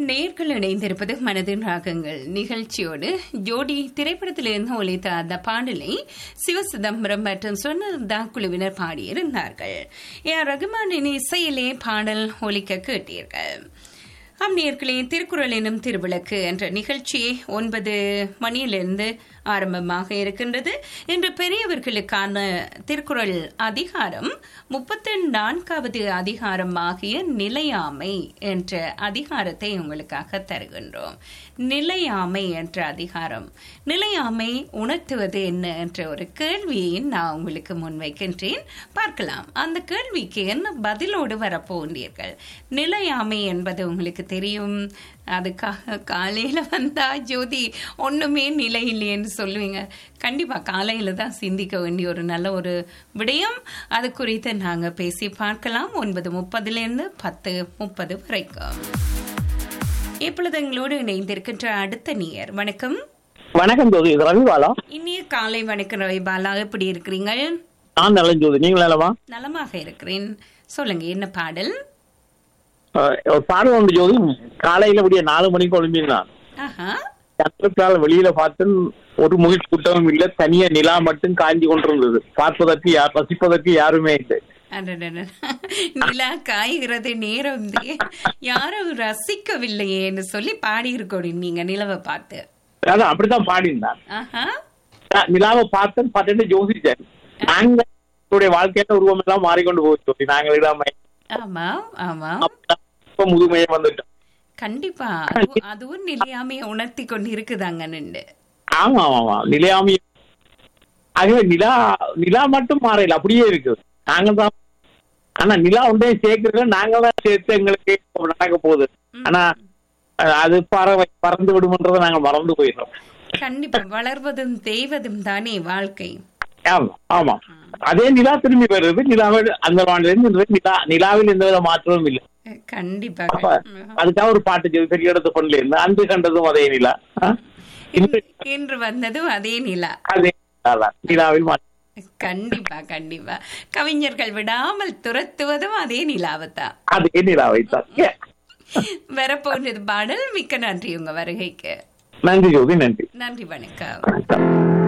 நேர்கள் இணைந்திருப்பது மனதின் ராகங்கள் நிகழ்ச்சியோடு ஜோடி திரைப்படத்திலிருந்து ஒலித்த அந்த பாடலை சிவசிதம்பரம் மற்றும் சொன்னதா குழுவினர் பாடியிருந்தார்கள் ஏ ஆர் ரகுமானின் இசையிலே பாடல் ஒலிக்க கேட்டீர்கள் ஆம் நேர்களே திருக்குறள் எனும் திருவிளக்கு என்ற நிகழ்ச்சி ஒன்பது மணியிலிருந்து ஆரம்பமாக இருக்கின்றது இன்று பெரியவர்களுக்கான திருக்குறள் அதிகாரம் முப்பத்தி நான்காவது அதிகாரமாகிய நிலையாமை என்ற அதிகாரத்தை உங்களுக்காக தருகின்றோம் நிலையாமை என்ற அதிகாரம் நிலையாமை உணர்த்துவது என்ன என்ற ஒரு கேள்வியை நான் உங்களுக்கு முன்வைக்கின்றேன் பார்க்கலாம் அந்த கேள்விக்கு என்ன பதிலோடு வரப்போகிறீர்கள் நிலையாமை என்பது உங்களுக்கு தெரியும் அதுக்காக காலையில வந்தா ஜோதி ஒண்ணுமே நிலை இல்லையேன்னு சொல்லுவீங்க கண்டிப்பா காலையில தான் சிந்திக்க வேண்டிய ஒரு நல்ல ஒரு விடயம் அது குறித்து நாங்க பேசி பார்க்கலாம் ஒன்பது முப்பதுல இருந்து பத்து முப்பது வரைக்கும் இப்பொழுது எங்களோடு இணைந்திருக்கின்ற அடுத்த நேயர் வணக்கம் வணக்கம் ஜோதி இது ரவிபாலா இனிய காலை வணக்கம் ரவி பாலா எப்படி இருக்கிறீங்க நான் நலன் ஜோதி நீங்கள் நலமா நலமாக இருக்கிறேன் சொல்லுங்க என்ன பாடல் அஹ், ஒரு பாடம் உண்டு ஜோதி காலையில விடிய நாலு மணிக்கு எழும்பினான் ஆஹா சத்திரத்தால் வெளியில பார்த்து ஒரு முகில் கூட்டமும் இல்ல தனியா நிலா மட்டும் காஞ்சி கொண்டிருந்தது பார்ப்பதற்கு யார் ரசிப்பதற்கு யாருமே இல்லை அடடட. நிலா காய்கிறது நேரம் தே- யாரும் ரசிக்கவில்லையேன்னு சொல்லி பாடியிருக்கோம் நீங்க நிலவை பார்த்து அதான் அப்படித்தான் பாடினான் ஆஹா நான் நிலாவை பார்த்தேன் பார்த்துட்டு ஜோசிச்சேன் நாங்க எங்களுடைய வாழ்க்கையில உருவம் எல்லாம் மாறிக்கொண்டு போச்சு ஜோதி நாங்கள் இடாம ஆமா ஆமா இப்ப முதுமையை வந்துட்டோம் கண்டிப்பா அது- அதுவும் நிலையாமைய உணர்த்தி கொண்டு இருக்குதாங்க நின்று ஆமா ஆமா ஆமா நிலையாமி ஆகவே நிலா நிலா மட்டும் மாறல அப்படியே இருக்கு நாங்க தான் ஆனா நிலா ஒன்றே சேர்க்கறது நாங்க தான் சேர்த்து எங்களுக்கு நடக்க போகுது ஆனா அஹ், அது பறவை பறந்து விடுமன்றதை நாங்க மறந்து போயிடுறோம் கண்டிப்பா வளர்வதும் தேய்வதும் தானே வாழ்க்கை ஆமா ஆமா அதே நிலா திரும்பி வருது நிலாவில் அந்த வானிலிருந்து இந்த நிலா நிலாவில் எந்த வித மாற்றமும் இல்லை கண்டிப்பா அப்ப அதுக்காக ஒரு பாட்டு சொல்லி பெரிய இடத்து பண்ணல இருந்து அன்று கண்டதும் அதே நிலா ஆ? இன்று இன்று வந்ததும் அதே நிலா அதே நிலாதான். நிலாவில் மாற்றம் கண்டிப்பா கண்டிப்பா கவிஞர்கள் விடாமல் துரத்துவதும் அதே நிலாவைத்தான் அதே நிலாவை தான் ஏ. வரப்போன்றது பாடல் மிக்க நன்றி உங்க வருகைக்கு நன்றி ஜோதி நன்றி நன்றி வணக்கம் வணக்கம்